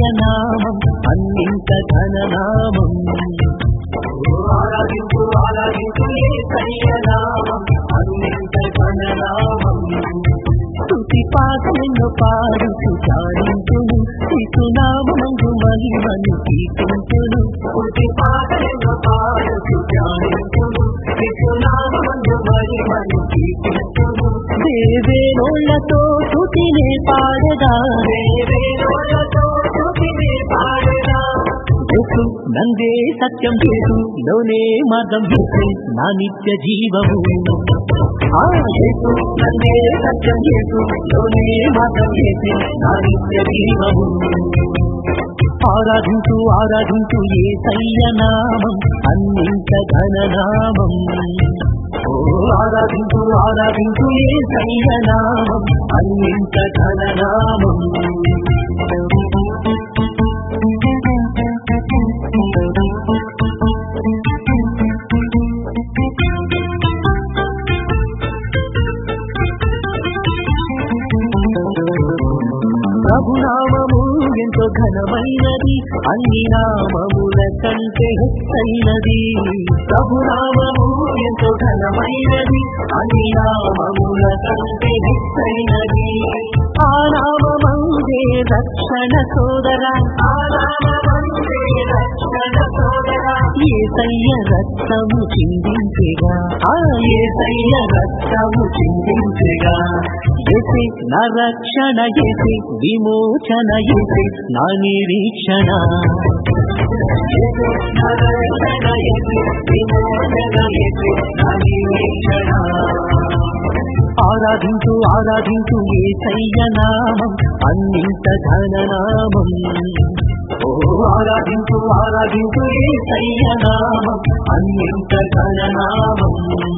నామం అన్నింత ఘననామం ఆరాధించు ఆరాధించు ఏసయ్య నామం అన్నింత ఘననామం స్తుతి పాటలను పాడుతూ చాలించును శిశునామందు మహిమను కీర్తించును స్తుతి పాటలను పాడుతూ ధ్యానించుము శిశునామమందు మహిమను కీర్తించుము దేవేనోళ్లతో స్తుతినే పాడదా దేవేరులతో స్తుతిని పాడెదా యేసు నందే సత్యం యేసు లోనే మార్గం యేసు నా నిత్య జీవము ఆ యేసు నందే సత్యం యేసు లోనే మార్గం యేసు నా నిత్య జీవము ఆరాధించు ఆరాధించు ఏ నామం అన్నింత ఘననామం ఓ ఆరాధించు ఆరాధించు ఏ నామం అన్నింత ఘననామం ప్రభునామము ఎంతో ఘనమైనది అన్ని నామముల కంటే హెచ్చైనది ప్రభునామము ఎంతో ఘనమైనది అన్ని నామముల కంటే హెచ్చైనది ఆ నామందే రక్షణ సోదర ఆరాధనందే రక్షణ సోదరా ఏసయ్య రక్తము చిందించగా ఆ ఏసయ్య రక్తము చిందించగా ఏసే నా రక్షణ ఏసే విమోచన ఏసే నా నిరీక్షణ నరక్షణ ఎత్తి విమోచన ఎత్తి నవీక్షణ ఆరాధించు ఆరాధించు ఏసయ్య నామం అన్నింత ఘననామం ఓ ఆరాధించు ఆరాధించు ఏసయ్య నామం అన్నింత ఘననామం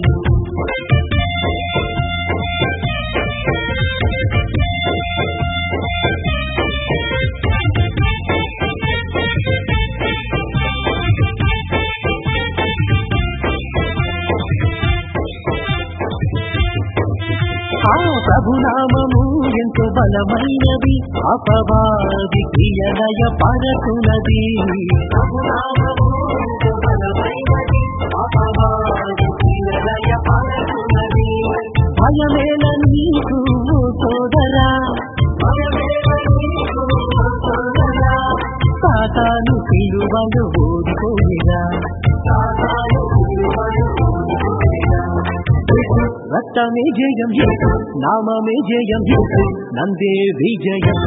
ఆ ప్రభునామము ఎంతో బలమైనది అపవాది క్రియలయ పరచునది ప్రభునామము బలమైనది అపవాది క్రియలయ పరచునది భయమేల నీకు ఓ సోదరా భయమేల నీకు సోదరా సాతాను సిలువలు ఓడిపోయిగా సాతాను విలువలు ఓడిపోయినా. రక్తమే జయం యేసు నామమే జయం యేసు నందే విజయం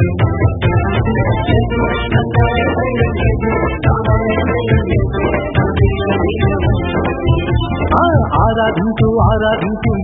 ఆ ఆరాధించు ఆరాధించు